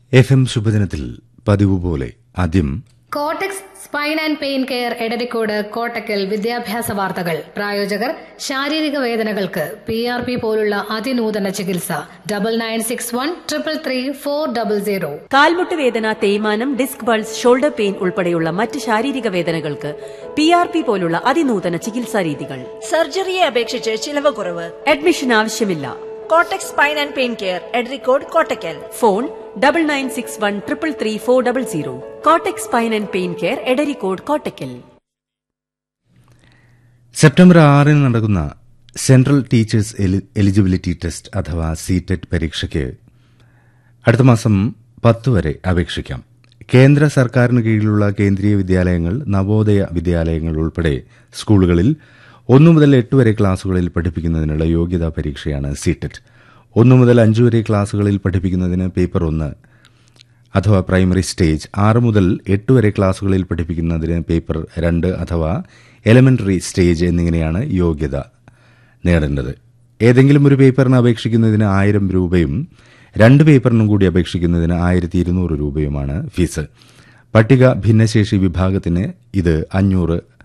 F M ശുഭദിനത്തിൽ പതിവ് പോലെ ആദ്യം Kottex spine and pain care Edarikode Kottakkal വിദ്യാഭ്യാസ വാർത്തകൾ പ്രായോജകർ ശാരീരിക വേദനകൾക്ക് പി ആർ പി പോലുള്ള അതിനൂതന ചികിത്സ double nine six one triple three four double zero കാൽമുട്ട് വേദന തേയ്മാനം ഡിസ്ക് ബൾസ് ഷോൾഡർ പെയിൻ ഉൾപ്പെടെയുള്ള മറ്റ് ശാരീരിക വേദനകൾക്ക് പി ആർ പി പോലുള്ള അതിനൂതന ചികിത്സാ രീതികൾ സർജറിയെ അപേക്ഷിച്ച് ചിലവ് കുറവ് അഡ്മിഷൻ ആവശ്യമില്ല Kottex spine and pain care Edarikode Kottakkal phone double nine six one triple three four double zero Kottex spine and pain care Edarikode Kottakkal September ആറിന് നടക്കുന്ന central teachers eli- eligibility test അഥവാ സിടെറ്റ് പരീക്ഷയ്ക്ക് അടുത്ത മാസം പത്ത് വരെ അപേക്ഷിക്കാം കേന്ദ്ര സർക്കാരിന് കീഴിലുള്ള കേന്ദ്രീയ വിദ്യാലയങ്ങൾ നവോദയ വിദ്യാലയങ്ങൾ ഉൾപ്പെടെ സ്കൂളുകളിൽ ഒന്നു മുതൽ എട്ട് വരെ ക്ലാസുകളിൽ പഠിപ്പിക്കുന്നതിനുള്ള യോഗ്യതാ പരീക്ഷയാണ് സിടെറ്റ് ഒന്നു മുതൽ അഞ്ച് വരെ ക്ലാസുകളിൽ പഠിപ്പിക്കുന്നതിന് പേപ്പർ ഒന്ന് അഥവാ പ്രൈമറി സ്റ്റേജ് ആറ് മുതൽ എട്ട് വരെ ക്ലാസുകളിൽ പഠിപ്പിക്കുന്നതിന് പേപ്പർ രണ്ട് അഥവാ എലമെന്ററി സ്റ്റേജ് എന്നിങ്ങനെയാണ് യോഗ്യത നേടേണ്ടത് ഏതെങ്കിലും ഒരു പേപ്പറിന് അപേക്ഷിക്കുന്നതിന് ആയിരം രൂപയും രണ്ട് പേപ്പറിനും കൂടി അപേക്ഷിക്കുന്നതിന് ആയിരത്തി ഇരുന്നൂറ് രൂപയുമാണ് ഫീസ് പട്ടിക ഭിന്നശേഷി വിഭാഗത്തിന് ഇത് അഞ്ഞൂറ്